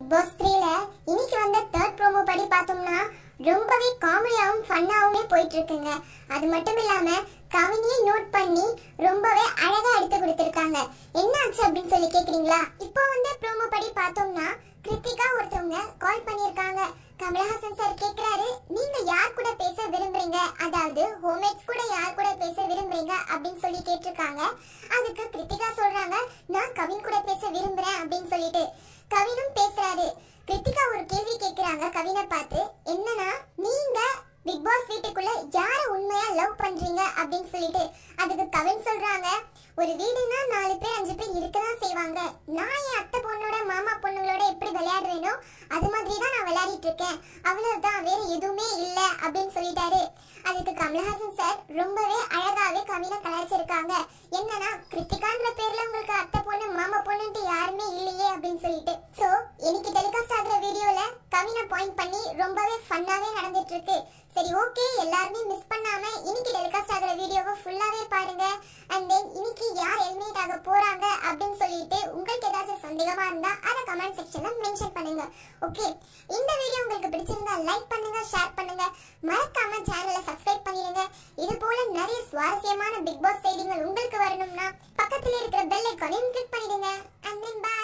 pass த்ரீல இன்னைக்கு வந்த தேர்ட் ப்ரோமோ படி பார்த்தோம்னா ரொம்பவே காமெடியாவும் ஃபன்னாவுமே போயிட்டு இருக்குங்க அது மட்டும் இல்லாம கவினியை நோட் பண்ணி ரொம்பவே அழகா எடுத்து கொடுத்திருக்காங்க என்ன ஆச்சு அப்படின்னு சொல்லி கேக்குறீங்களா இப்போ வந்த ப்ரோமோ படி பார்த்தோம்னா கிருத்திகா ஒருத்தவங்க கால் பண்ணியிருக்காங்க கமலஹாசன் சார் கேக்குறாரு நீங்க யார் கூட பேச விரும்புறீங்க அதாவது ஹோம்மேட்ஸ் கூட யார் கூட பேச விரும்புறீங்க அப்படின்னு சொல்லி கேட்டிருக்காங்க அதுக்கு கிருத்திகா சொல்றாங்க நான் கவின் கூட பேச விரும்புறேன் அப்படின்னு சொல்லிட்டு கவினும் பேசுறாரு கிருத்திகா ஒரு கேள்வி கேக்குறாங்க கவினை பார்த்து என்னன்னா நீங்க பிக் பாஸ் வீட்டுக்குள்ள யார உண்மையா லவ் பண்றீங்க அப்படின்னு சொல்லிட்டு அதுக்கு கவின் சொல்றாங்க ஒரு வீடுனா நாலு பேர் அஞ்சு பேர் இருக்கதான் செய்வாங்க நான் என் அத்தை பொண்ணோட மாமா பொண்ணுங்களோட எப்படி விளையாடுறேனோ அது மாதிரி தான் நான் விளையாடிட்டு இருக்கேன் அவ்வளவுதான் வேற எதுவுமே இல்ல அப்படின்னு சொல்லிட்டாரு அதுக்கு கமலஹாசன் சார் ரொம்பவே அழகாவே கவினை கலாய்ச்சிருக்காங்க என்னன்னா கிருத்திகான்ற பேர்ல உங்களுக்கு அத்தை பொண்ணு மாமா பொண்ணுன்ட்டு யாருமே இல்லையே அப்படின்னு சொல்லிட்டு சோ இன்னைக்கு டெலிகாஸ்ட் ஆகுற வீடியோல கவினை பாயிண்ட் பண்ணி ரொம்பவே ஃபன்னாவே நடந்துட்டு இருக்கு சரி ஓகே எல்லாருமே மிஸ் பண்ணாம இன்னைக்கு டெலிகாஸ்ட் ஆகுற வீடியோவை ஃபுல்லாவே பாருங்க அண்ட் தென் இன்னைக்கு யார் எலிமினேட் ஆக போறாங்க அப்படின்னு சொல்லிட்டு உங்களுக்கு ஏதாச்சும் சந்தேகமா இருந்தா அதை கமெண்ட் செக்ஷன்ல மென்ஷன் பண்ணுங்க ஓகே இந்த வீடியோ உங்களுக்கு பிடிச்சிருந்தா லைக் பண்ணுங்க ஷேர் பண்ணுங்க மறக்காம சேனலை சப்ஸ்கிரைப் பண்ணிடுங்க இது போல நிறைய சுவாரஸ்யமான பிக் பாஸ் செய்திகள் உங்களுக்கு வரணும்னா பக்கத்துல இருக்கிற பெல் ஐக்கானையும் கிளிக் பண்ணிடுங்க அண்ட் தென் பை